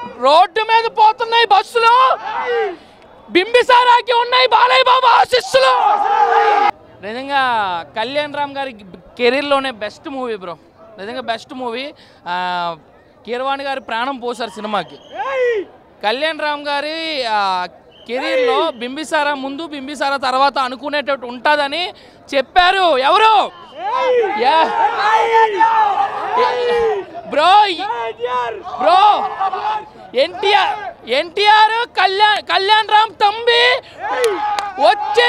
road మీద పోతున్నాయి బస్సులు బింబిసారాకి ఉన్నాయి బాలయ్య బాబు ఆశిస్సులు నిజంగా కళ్యాణ్ రామ్ గారి కెరీర్లోనే బెస్ట్ మూవీ బ్రో నిజంగా బెస్ట్ మూవీ కీరవాణి గారి ప్రాణం పోసారు సినిమాకి కళ్యాణ్ రామ్ గారి ఆ, కెరీర్లో బింబిసారా ముందు బింబిసారా తర్వాత అనుకునేటట్టు ఉంటుందని చెప్పారు ఎవరు యా- bro bro NTR NTR Kalyan Kalyan Ram తంబి వచ్చే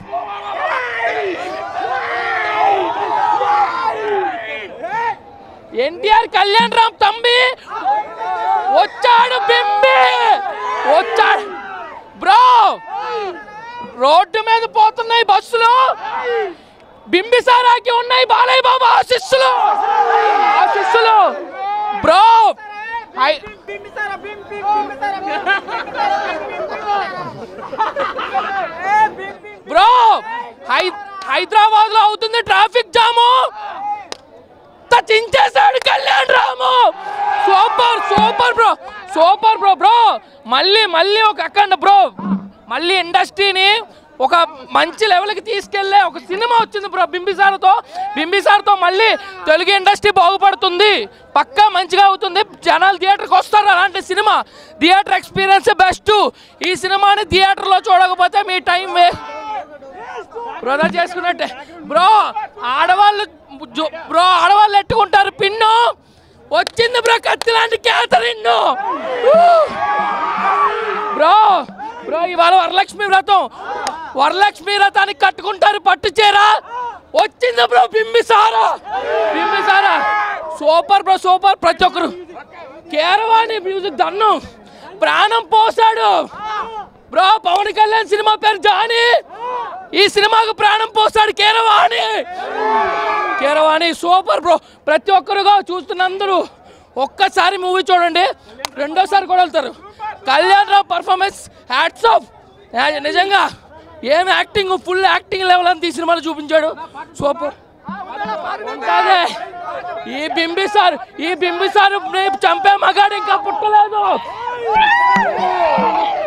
ఎన్టీఆర్ కళ్యాణ్ రామ్ తంబి వచ్చాడు బింబి వచ్చాడు బ్రో రోడ్డు మీద పోతున్నాయి బస్సులు బింబిసారాకి ఉన్నాయి బాలయ్య బాబు ఆశిస్సులు ఆశిస్సులు bro hi bro hi Hyderabad లో అవుతుంది ట్రాఫిక్ జాము చించేశాడు Kalyan Ram super super bro super bro bro మళ్ళీ మళ్ళీ ఒక అక్కడ బ్రో మళ్ళీ ఇండస్ట్రీని ఒక మంచి లెవెల్కి తీసుకెళ్లే ఒక సినిమా వచ్చింది బ్రో బింబిసార్తో బింబిసార్తో మళ్ళీ తెలుగు ఇండస్ట్రీ బాగుపడుతుంది పక్కా మంచిగా అవుతుంది జనాలు థియేటర్కి వస్తారు అలాంటి సినిమా థియేటర్ ఎక్స్పీరియన్స్ బెస్ట్ ఈ సినిమాని థియేటర్లో చూడకపోతే మీ టైం వే బ్రో చేసుకున్నట్టే బ్రో ఆడవాళ్ళు జో- బ్రో ఆడవాళ్ళు ఎట్టుకుంటారు పిన్ను వచ్చింది బ్రో కత్తి లాంటి క్యాథరిన్ బ్రో బ్రో ఇవాళ వరలక్ష్మి వ్రతం వరలక్ష్మి వ్రతానికి కట్టుకుంటారు పట్టు చీర వచ్చింది bro Bimbisara Bimbisara super bro super ప్రతి ఒక్కరు కేరవాణి మ్యూజిక్ దన్ను ప్రాణం పోసాడు బ్రో పవన్ కళ్యాణ్ సినిమా పేరు జానీ ఈ సినిమాకు ప్రాణం పోస్తాడు కేరవాణి కేరవాణి సూపర్ బ్రో ప్రతి ఒక్కరుగా చూస్తున్న అందరూ ఒక్కసారి మూవీ చూడండి రెండోసారి కూడా వెళ్తారు Kalyan Rao performance hats off నిజంగా ఏం యాక్టింగ్ ఫుల్ యాక్టింగ్ లెవెల్ అంతా ఈ సినిమాలో చూపించాడు సూపర్ ఉంటాదే ఈ బింబిసార్ ఈ బింబిసార్ రేపు చంపే మగాడు ఇంకా పుట్టలేదు